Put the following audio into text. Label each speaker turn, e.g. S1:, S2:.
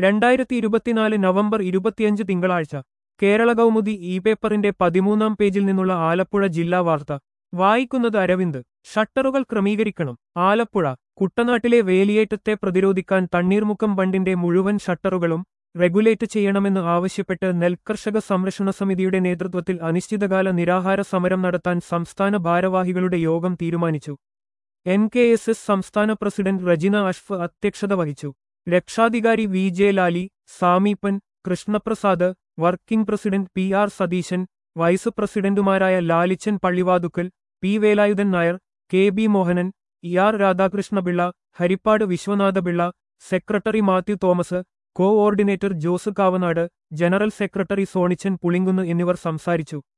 S1: രണ്ടായിരത്തി ഇരുപത്തിനാല് നവംബർ ഇരുപത്തിയഞ്ച് തിങ്കളാഴ്ച കേരള കൗമുദി ഇ പേപ്പറിന്റെ പതിമൂന്നാം പേജിൽ നിന്നുള്ള ആലപ്പുഴ ജില്ലാ വാർത്ത വായിക്കുന്നത് അരവിന്ദ് ഷട്ടറുകൾ ക്രമീകരിക്കണം ആലപ്പുഴ കുട്ടനാട്ടിലെ വേലിയേറ്റത്തെ പ്രതിരോധിക്കാൻ തണ്ണീർമുക്കം ബണ്ടിന്റെ മുഴുവൻ ഷട്ടറുകളും റെഗുലേറ്റ് ചെയ്യണമെന്ന് ആവശ്യപ്പെട്ട് നെൽകർഷക സംരക്ഷണ സമിതിയുടെ നേതൃത്വത്തിൽ അനിശ്ചിതകാല നിരാഹാര സമരം നടത്താൻ സംസ്ഥാന ഭാരവാഹികളുടെ യോഗം തീരുമാനിച്ചു എൻ കെ എസ് എസ് സംസ്ഥാന പ്രസിഡന്റ് റജിന അഷ്ഫ് അധ്യക്ഷത വഹിച്ചു രക്ഷാധികാരി V J Lali Sameeppan Krishnaprasad working president P R Satheesan vice പ്രസിഡന്റുമാരായ Lalichan Pallivathukkal P Velayudhan Nair K B Mohanan E R Radhakrishnapillai Harippad Viswanathapillai secretary Mathew Thomas coordinator Jose Kavanad general secretary Sonichan Pulinkunnu എന്നിവർ സംസാരിച്ചു